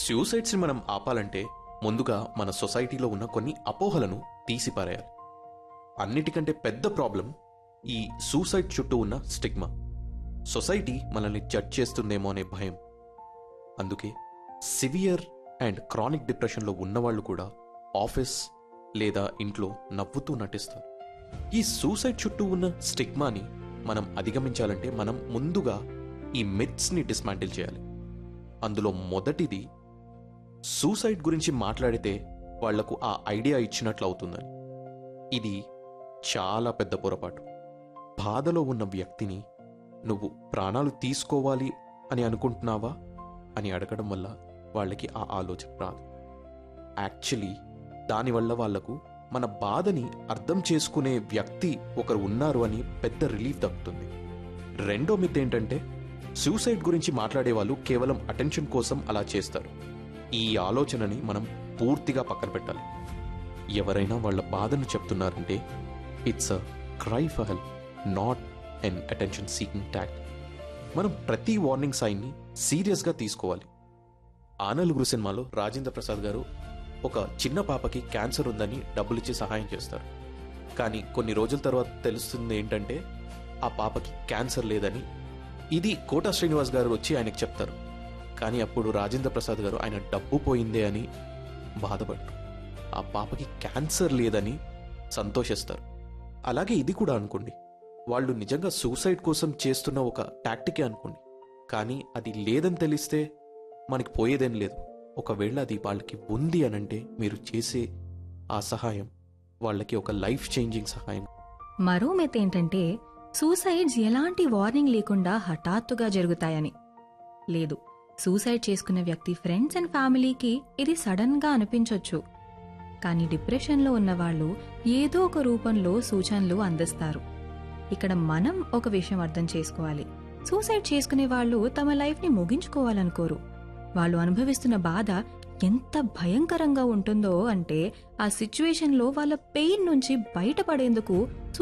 సూసైడ్స్ని మనం ఆపాలంటే ముందుగా మన సొసైటీలో ఉన్న కొన్ని అపోహలను తీసిపారేయాలి అన్నిటికంటే పెద్ద ప్రాబ్లం ఈ సూసైడ్ చుట్టూ ఉన్న స్టిగ్మా సొసైటీ మనల్ని జడ్జ్ చేస్తుందేమో అనే భయం అందుకే సివియర్ అండ్ క్రానిక్ డిప్రెషన్లో ఉన్నవాళ్ళు కూడా ఆఫీస్ లేదా ఇంట్లో నవ్వుతూ నటిస్తారు ఈ సూసైడ్ చుట్టూ ఉన్న స్టిగ్మాని మనం అధిగమించాలంటే మనం ముందుగా ఈ మిత్స్ని డిస్మాంటిల్ చేయాలి అందులో మొదటిది సూసైడ్ గురించి మాట్లాడితే వాళ్లకు ఆ ఐడియా ఇచ్చినట్లు అవుతుందని ఇది చాలా పెద్ద పొరపాటు బాధలో ఉన్న వ్యక్తిని నువ్వు ప్రాణాలు తీసుకోవాలి అని అనుకుంటున్నావా అని అడగడం వల్ల వాళ్ళకి ఆ ఆలోచన రాదు యాక్చువల్లీ దానివల్ల వాళ్లకు మన బాధని అర్థం చేసుకునే వ్యక్తి ఒకరు ఉన్నారు అని పెద్ద రిలీఫ్ దక్కుతుంది రెండో మిత్ ఏంటంటే సూసైడ్ గురించి మాట్లాడే వాళ్ళు కేవలం అటెన్షన్ కోసం అలా చేస్తారు ఈ ఆలోచనని మనం పూర్తిగా పక్కన పెట్టాలి ఎవరైనా వాళ్ళ బాధను చెప్తున్నారంటే it's a cry for help not an attention seeking tack మనం ప్రతి వార్నింగ్ సైన్ని సీరియస్గా తీసుకోవాలి ఆ నలుగురు సినిమాలో రాజేంద్ర ప్రసాద్ గారు ఒక చిన్న పాపకి క్యాన్సర్ ఉందని డబ్బులిచ్చి సహాయం చేస్తారు కానీ కొన్ని రోజుల తర్వాత తెలుస్తుంది ఏంటంటే ఆ పాపకి క్యాన్సర్ లేదని ఇది కోటా శ్రీనివాస్ గారు వచ్చి ఆయనకు చెప్తారు కానీ అప్పుడు రాజేంద్ర ప్రసాద్ గారు ఆయన డబ్బు పోయిందే అని బాధపడరు ఆ పాపకి క్యాన్సర్ లేదని సంతోషిస్తారు అలాగే ఇది కూడా అనుకోండి వాళ్ళు నిజంగా సూసైడ్ కోసం చేస్తున్న ఒక టాక్టికే అనుకోండి కానీ అది లేదని తెలిస్తే మనకి పోయేదేం లేదు ఒకవేళ అది వాళ్ళకి ఉంది అనంటే మీరు చేసే ఆ సహాయం వాళ్ళకి ఒక లైఫ్ చేంజింగ్ సహాయం మరో మెత్ ఏంటంటే సూసైడ్స్ ఎలాంటి వార్నింగ్ లేకుండా హఠాత్తుగా జరుగుతాయని లేదు సూసైడ్ చేసుకున్న వ్యక్తి ఫ్రెండ్స్ అండ్ ఫ్యామిలీకి ఇది సడన్ గా అనిపించొచ్చు కానీ డిప్రెషన్లో ఉన్నవాళ్ళు ఏదో ఒక రూపంలో సూచనలు అందిస్తారు ఇక్కడ మనం ఒక విషయం అర్థం చేసుకోవాలి సూసైడ్ చేసుకునే వాళ్ళు తమ లైఫ్ని ముగించుకోవాలనుకోరు వాళ్ళు అనుభవిస్తున్న బాధ ఎంత భయంకరంగా ఉంటుందో అంటే ఆ సిచ్యువేషన్లో వాళ్ళ పెయిన్ నుంచి బయటపడేందుకు